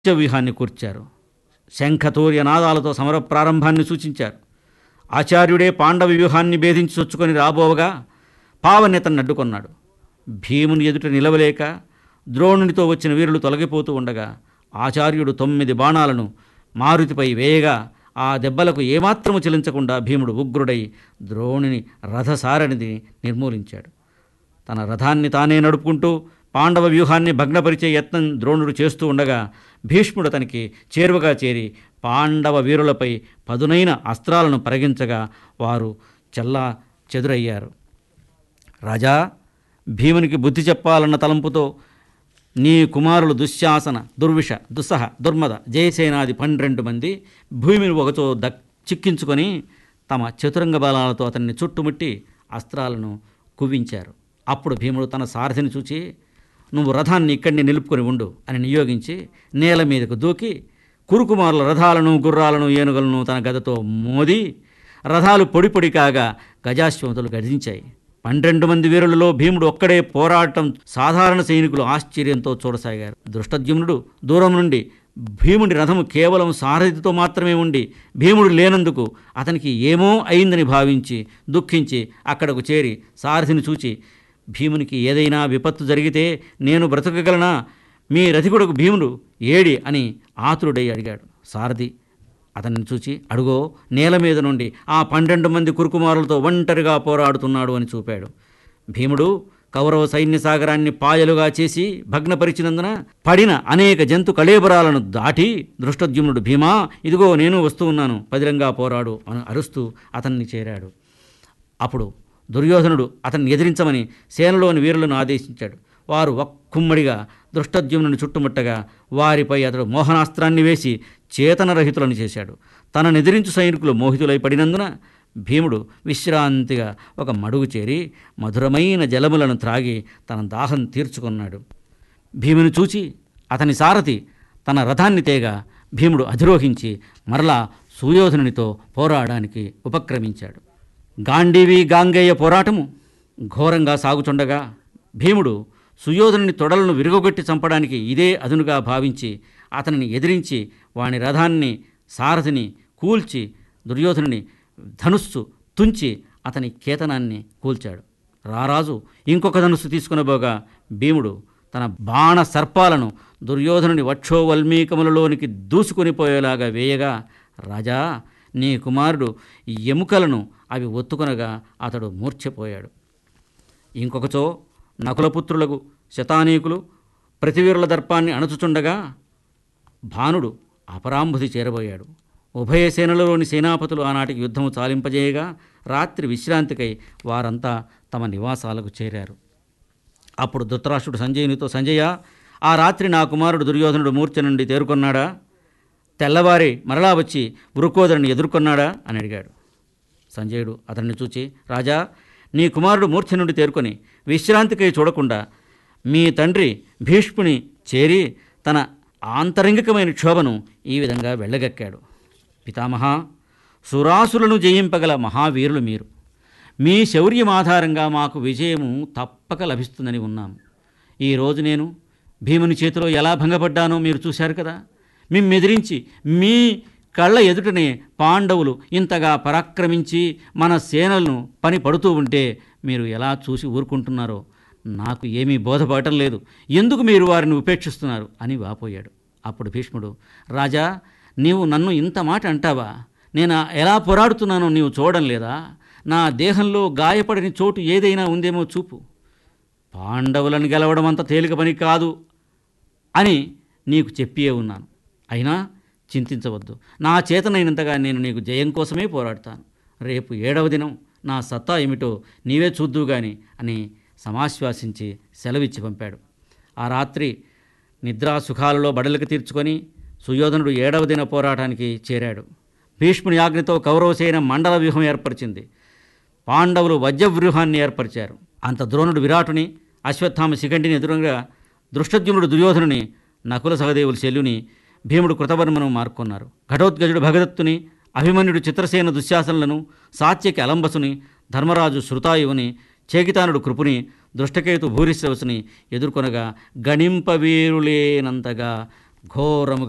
వ్యూహాన్ని కూర్చారు శంఖతూర్య నాదాలతో సమర ప్రారంభాన్ని సూచించారు ఆచార్యుడే పాండవ వ్యూహాన్ని భేదించి చొచ్చుకొని రాబోవగా పావన్యతను అడ్డుకొన్నాడు భీముని ఎదుట నిలవలేక ద్రోణునితో వచ్చిన వీరులు తొలగిపోతూ ఉండగా ఆచార్యుడు తొమ్మిది బాణాలను మారుతిపై వేయగా ఆ దెబ్బలకు ఏమాత్రము చెలించకుండా భీముడు ఉగ్రుడై ద్రోణుని రథసారనిది నిర్మూలించాడు తన రథాన్ని తానే నడుపుకుంటూ పాండవ వ్యూహాన్ని భగ్నపరిచే యత్నం ద్రోణుడు చేస్తూ ఉండగా భీష్ముడు అతనికి చేరువగా చేరి పాండవ వీరులపై పదునైన అస్త్రాలను ప్రగించగా వారు చల్లా చెదురయ్యారు రాజా భీమునికి బుద్ధి చెప్పాలన్న తలంపుతో నీ కుమారులు దుశ్శాసన దుర్విష దుస్సహ దుర్మద జయసేనాది పన్నెండు మంది భూమిని ఒకచో దక్ చిక్కించుకొని తమ చతురంగ బలాలతో అతన్ని చుట్టుముట్టి అస్త్రాలను కువ్వించారు అప్పుడు భీముడు తన సారథిని చూచి నువ్వు రథాన్ని ఇక్కడిని నిలుపుకొని ఉండు అని నియోగించి నేల మీదకు దూకి కురుకుమారుల రథాలను గుర్రాలను ఏనుగులను తన గదతో మోది రథాలు పొడి పొడి కాగా గజాశ్వతులు గర్జించాయి పన్నెండు మంది వీరులలో భీముడు ఒక్కడే పోరాటం సాధారణ సైనికులు ఆశ్చర్యంతో చూడసాగారు దృష్టద్యుమ్నుడు దూరం నుండి భీముడి రథము కేవలం సారథితో మాత్రమే ఉండి భీముడు లేనందుకు అతనికి ఏమో అయిందని భావించి దుఃఖించి అక్కడకు చేరి సారథిని చూచి భీమునికి ఏదైనా విపత్తు జరిగితే నేను బ్రతకగలనా మీ రథికుడకు భీముడు ఏడి అని ఆతురుడై అడిగాడు సారథి అతన్ని చూచి అడుగో నేల మీద నుండి ఆ పన్నెండు మంది కురుకుమారులతో ఒంటరిగా పోరాడుతున్నాడు అని చూపాడు భీముడు కౌరవ సైన్య సాగరాన్ని పాయలుగా చేసి భగ్నపరిచినందున పడిన అనేక జంతు కళేబరాలను దాటి దృష్టద్యుమ్నుడు భీమా ఇదిగో నేను వస్తూ ఉన్నాను పదిలంగా పోరాడు అని అరుస్తూ అతన్ని చేరాడు అప్పుడు దుర్యోధనుడు అతన్ని ఎదిరించమని సేనలోని వీరులను ఆదేశించాడు వారు ఒక్కుమ్మడిగా దృష్టద్యుమ్నుని చుట్టుముట్టగా వారిపై అతడు మోహనాస్త్రాన్ని వేసి చేతనరహితులను చేశాడు తనను ఎదిరించు సైనికులు మోహితులై పడినందున భీముడు విశ్రాంతిగా ఒక మడుగు చేరి మధురమైన జలములను త్రాగి తన దాహం తీర్చుకున్నాడు భీముని చూచి అతని సారథి తన రథాన్ని తేగ భీముడు అధిరోహించి మరలా సుయోధనునితో పోరాడడానికి ఉపక్రమించాడు గాంధీవి గాంగేయ పోరాటము ఘోరంగా సాగుచుండగా భీముడు సుయోధనుని తొడలను విరుగొట్టి చంపడానికి ఇదే అదునుగా భావించి అతనిని ఎదిరించి వాని రథాన్ని సారథిని కూల్చి దుర్యోధనుని ధనుస్సు తుంచి అతని కేతనాన్ని కూల్చాడు రారాజు ఇంకొక ధనుస్సు తీసుకునబోగా భీముడు తన బాణ సర్పాలను దుర్యోధనుని వక్షోవల్మీకములలోనికి దూసుకొని పోయేలాగా వేయగా రాజా నీ కుమారుడు ఎముకలను అవి ఒత్తుకొనగా అతడు మూర్ఛపోయాడు ఇంకొకచో నకులపుత్రులకు శతానీకులు ప్రతివీరుల దర్పాన్ని అణచుచుండగా భానుడు అపరాంబుధి చేరబోయాడు ఉభయ సేనలలోని సేనాపతులు ఆనాటికి యుద్ధము చాలింపజేయగా రాత్రి విశ్రాంతికై వారంతా తమ నివాసాలకు చేరారు అప్పుడు ధృతరాష్ట్రుడు సంజయునితో సంజయ ఆ రాత్రి నా కుమారుడు దుర్యోధనుడు మూర్ఛ నుండి తేరుకొన్నాడా తెల్లవారి మరలా వచ్చి వృకోదరుని ఎదుర్కొన్నాడా అని అడిగాడు సంజయుడు అతన్ని చూచి రాజా నీ కుమారుడు మూర్ఛ నుండి తేరుకొని విశ్రాంతికై చూడకుండా మీ తండ్రి భీష్ముని చేరి తన ఆంతరంగికమైన క్షోభను ఈ విధంగా వెళ్ళగక్కాడు పితామహ సురాసులను జయింపగల మహావీరులు మీరు మీ శౌర్యం ఆధారంగా మాకు విజయము తప్పక లభిస్తుందని ఉన్నాము ఈరోజు నేను భీముని చేతిలో ఎలా భంగపడ్డానో మీరు చూశారు కదా మిమ్మెదిరించి మీ కళ్ళ ఎదుటనే పాండవులు ఇంతగా పరాక్రమించి మన సేనలను పని పడుతూ ఉంటే మీరు ఎలా చూసి ఊరుకుంటున్నారో నాకు ఏమీ బోధపడటం లేదు ఎందుకు మీరు వారిని ఉపేక్షిస్తున్నారు అని వాపోయాడు అప్పుడు భీష్ముడు రాజా నీవు నన్ను ఇంత మాట అంటావా నేను ఎలా పోరాడుతున్నానో నీవు చూడడం లేదా నా దేహంలో గాయపడని చోటు ఏదైనా ఉందేమో చూపు పాండవులను గెలవడం అంత తేలిక పని కాదు అని నీకు చెప్పియే ఉన్నాను అయినా చింతించవద్దు నా చేతనైనంతగా నేను నీకు జయం కోసమే పోరాడతాను రేపు ఏడవ దినం నా సత్తా ఏమిటో నీవే చూద్దువు గాని అని సమాశ్వాసించి సెలవిచ్చి పంపాడు ఆ రాత్రి నిద్రా సుఖాలలో బడలికి తీర్చుకొని సుయోధనుడు ఏడవ దిన పోరాటానికి చేరాడు భీష్ముని ఆజ్ఞతో కౌరవసేన మండల వ్యూహం ఏర్పరిచింది పాండవులు వజ్రవ్యూహాన్ని ఏర్పరిచారు అంత ద్రోణుడు విరాటుని అశ్వత్థామ శిఖండిని ఎదురుగా దృష్టద్యుమ్నుడు దుర్యోధనుని నకుల సహదేవులు శల్యుని భీముడు కృతవర్మను మార్కొన్నారు ఘటోత్కజుడు భగదత్తుని అభిమన్యుడు చిత్రసేన దుశ్శాసనులను సాత్యకి అలంబసుని ధర్మరాజు శృతాయువుని చేకితానుడు కృపుని దృష్టకేతు భూరిశ్రవసుని ఎదుర్కొనగా గణింపవీరులేనంతగా ఘోరముగా